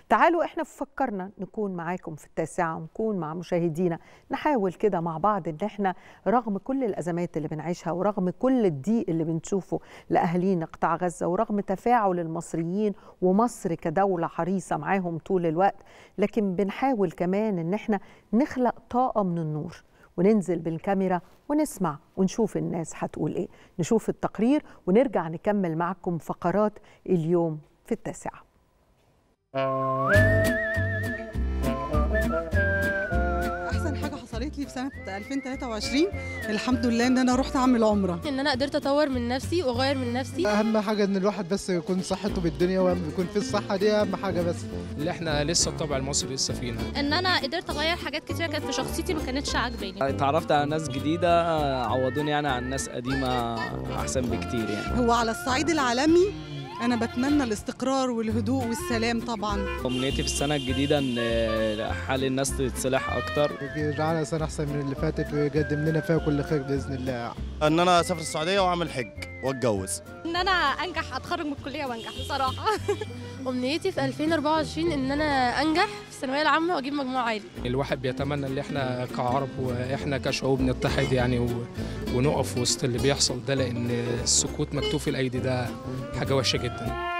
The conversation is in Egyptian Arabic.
تعالوا احنا فكرنا نكون معاكم في التاسعة ونكون مع مشاهدينا نحاول كده مع بعض ان احنا رغم كل الازمات اللي بنعيشها ورغم كل الضيق اللي بنشوفه لاهالينا قطاع غزة ورغم تفاعل المصريين ومصر كدولة حريصة معاهم طول الوقت لكن بنحاول كمان ان احنا نخلق طاقة من النور وننزل بالكاميرا ونسمع ونشوف الناس هتقول ايه نشوف التقرير ونرجع نكمل معكم فقرات اليوم في التاسعه احسن حاجه حصلت لي في سنه 2023 الحمد لله ان انا رحت اعمل عمره ان انا قدرت اطور من نفسي واغير من نفسي اهم حاجه ان الواحد بس يكون صحته بالدنيا ويكون في الصحه دي اهم حاجه بس اللي احنا لسه الطبع المصري لسه فينا ان انا قدرت اغير حاجات كتيره كانت في شخصيتي ما كانتش عاجباني اتعرفت على ناس جديدة عوضوني يعني عن ناس قديمة أحسن بكتير يعني هو على الصعيد العالمي انا بتمنى الاستقرار والهدوء والسلام طبعا أمنيتي في السنة الجديدة إن حال الناس تتصلح أكتر ويجعلنا سنه احسن من اللي فاتت ويقدم لنا فيها كل خير باذن الله ان انا اسافر السعوديه واعمل حج واتجوز ان انا انجح اتخرج من الكليه وانجح بصراحه امنيتي في 2024 ان انا انجح في الثانويه العامه واجيب مجموع عالي الواحد بيتمنى ان احنا كعرب واحنا كشعوب نتحد يعني و... ونقف وسط اللي بيحصل ده لان السكوت مكتوف الايدي ده حاجه وحشه جدا